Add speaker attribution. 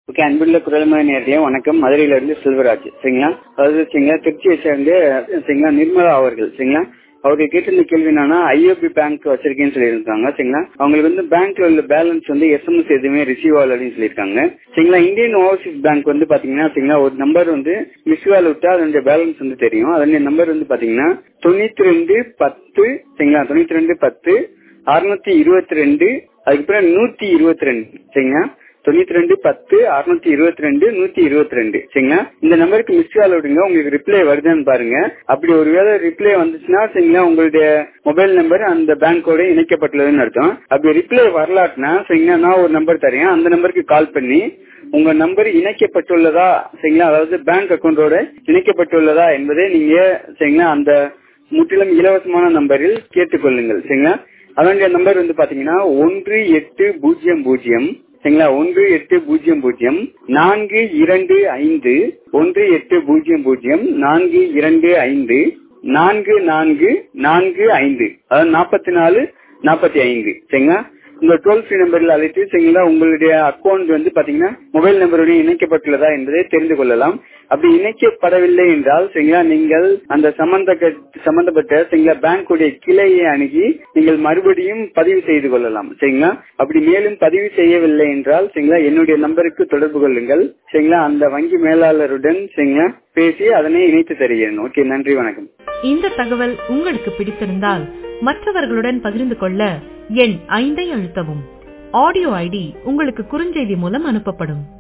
Speaker 1: okay அன்புள்ள குரல்மணி நேரடியா வணக்கம் மதுரையில இருந்து செல்வராஜ் சரிங்களா அதாவது சரிங்களா திருச்சியை சேர்ந்து சரிங்களா நிர்மலா அவர்கள் சரிங்களா அவர்கள் கேட்டிருந்த கேள்வி என்னன்னா ஐஓபி பேங்க் வச்சிருக்கேன்னு சொல்லியிருக்காங்க சரிங்களா அவங்களுக்கு வந்து பேங்க்ல உள்ள பேலன்ஸ் வந்து எஸ்எம்எஸ் எதுவுமே ரிசீவ் ஆகல அப்படின்னு சொல்லியிருக்காங்க சரிங்களா இந்தியன் ஓவர்சீஸ் பேங்க் வந்து பாத்தீங்கன்னா சரிங்களா ஒரு நம்பர் வந்து மிஸ் ஆல் விட்டா அதனுடைய பேலன்ஸ் வந்து தெரியும் அதனுடைய நம்பர் வந்து பாத்தீங்கன்னா தொண்ணூத்தி ரெண்டு பத்து சரிங்களா தொண்ணூத்தி ரெண்டு பத்து அறுநூத்தி இருபத்தி ரெண்டு அதுக்கப்புறம் நூத்தி இருபத்தி ரெண்டு சரிங்களா தொண்ணூத்தி ரெண்டு பத்து அறுநூத்தி இருபத்தி ரெண்டு நூத்தி இருபத்தி ரெண்டு சரிங்களா இந்த நம்பருக்கு மிஸ் கால் விடுங்க உங்களுக்கு ரிப்ளை வருதுன்னு பாருங்க அப்படி ஒருவேளை ரிப்ளை வந்துச்சுன்னா சரிங்களா உங்களுடைய மொபைல் நம்பர் அந்த பேங்கோட இணைக்கப்பட்டுள்ளதுன்னு அர்த்தம் அப்படி ரிப்ளை வரலாட்டினா சரிங்களா நான் ஒரு நம்பர் தரேன் அந்த நம்பருக்கு கால் பண்ணி உங்க நம்பர் இணைக்கப்பட்டுள்ளதா சரிங்களா அதாவது பேங்க் அக்கௌண்டோட இணைக்கப்பட்டுள்ளதா என்பதை நீங்க சரிங்களா அந்த முற்றிலும் இலவசமான நம்பரில் கேட்டுக்கொள்ளுங்கள் சரிங்களா அதனுடைய நம்பர் வந்து பாத்தீங்கன்னா ஒன்று எட்டு பூஜ்ஜியம் பூஜ்ஜியம் சரிங்களா ஒன்று எட்டு பூஜ்ஜியம் பூஜ்ஜியம் நான்கு இரண்டு ஐந்து ஒன்று எட்டு பூஜ்ஜியம் பூஜ்ஜியம் நான்கு இரண்டு ஐந்து நான்கு நான்கு நான்கு ஐந்து அதாவது நாற்பத்தி நாலு நாற்பத்தி ஐந்து சரிங்களா இந்த டோல் ஃப்ரீ நம்பரில் அழைத்து சரிங்களா உங்களுடைய அக்கௌண்ட் வந்து பாத்தீங்கன்னா மொபைல் நம்பருடன் இணைக்கப்பட்டுள்ளதா என்பதை தெரிந்து கொள்ளலாம் அப்படி இணைக்கப்படவில்லை என்றால் சரிங்களா நீங்கள் அந்த சம்பந்த சம்பந்தப்பட்ட சரிங்களா பேங்குடைய கிளையை அணுகி நீங்கள் மறுபடியும் பதிவு செய்து கொள்ளலாம் சரிங்களா அப்படி மேலும் பதிவு செய்யவில்லை என்றால் சரிங்களா என்னுடைய நம்பருக்கு தொடர்பு கொள்ளுங்கள் சரிங்களா அந்த வங்கி மேலாளருடன் சரிங்களா பேசி அதனை இணைத்து தருகிறேன் ஓகே நன்றி வணக்கம்
Speaker 2: இந்த தகவல் உங்களுக்கு பிடித்திருந்தால் மற்றவர்களுடன் பகிர்ந்து கொள்ள எண் ஐந்தை அழுத்தவும் ஆடியோ ஐடி உங்களுக்கு குறுஞ்செய்தி மூலம் அனுப்பப்படும்